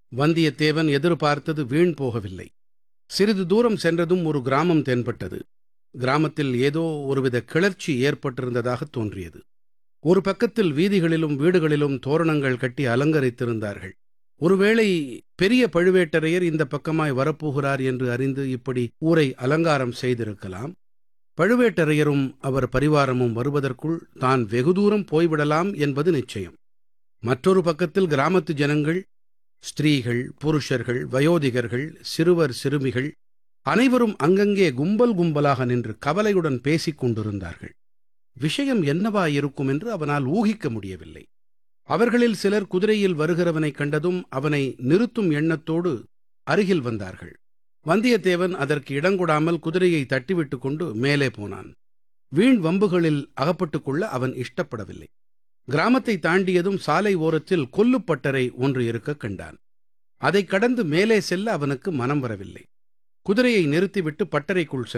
வந்தியத்தேவன் எதிர்பார்த்தது வீண் போகவில்லை சிறிது தூரம் சென்றதும் ஒரு கிராமம் தென்பட்டது கிராமத்தில் ஏதோ ஒருவித கிளர்ச்சி ஏற்பட்டிருந்ததாக தோன்றியது ஒரு பக்கத்தில் வீதிகளிலும் வீடுகளிலும் தோரணங்கள் கட்டி அலங்கரித்திருந்தார்கள் ஒருவேளை பெரிய பழுவேட்டரையர் இந்த பக்கமாய் வரப்போகிறார் என்று அறிந்து இப்படி ஊரை அலங்காரம் செய்திருக்கலாம் பழுவேட்டரையரும் அவர் பரிவாரமும் வருவதற்குள் தான் வெகு தூரம் போய்விடலாம் என்பது நிச்சயம் மற்றொரு பக்கத்தில் கிராமத்து ஜனங்கள் ஸ்திரீகள் புருஷர்கள் வயோதிகர்கள் சிறுவர் சிறுமிகள் அனைவரும் அங்கங்கே கும்பல் கும்பலாக நின்று கவலையுடன் பேசிக் கொண்டிருந்தார்கள் விஷயம் என்னவாயிருக்கும் என்று அவனால் ஊகிக்க முடியவில்லை அவர்களில் சிலர் குதிரையில் வருகிறவனைக் கண்டதும் அவனை நிறுத்தும் எண்ணத்தோடு அருகில் வந்தார்கள் வந்தியத்தேவன் அதற்கு இடங்கொடாமல் குதிரையை தட்டிவிட்டு கொண்டு மேலே போனான் வீண் வம்புகளில் அகப்பட்டுக் கொள்ள அவன் இஷ்டப்படவில்லை கிராமத்தை தாண்டியதும் சாலை ஓரத்தில் கொல்லுப்பட்டறை ஒன்று இருக்கக் கண்டான் அதைக் கடந்து மேலே செல்ல அவனுக்கு மனம் வரவில்லை குதிரையை நிறுத்திவிட்டு பட்டறைக்குள் சென்றான்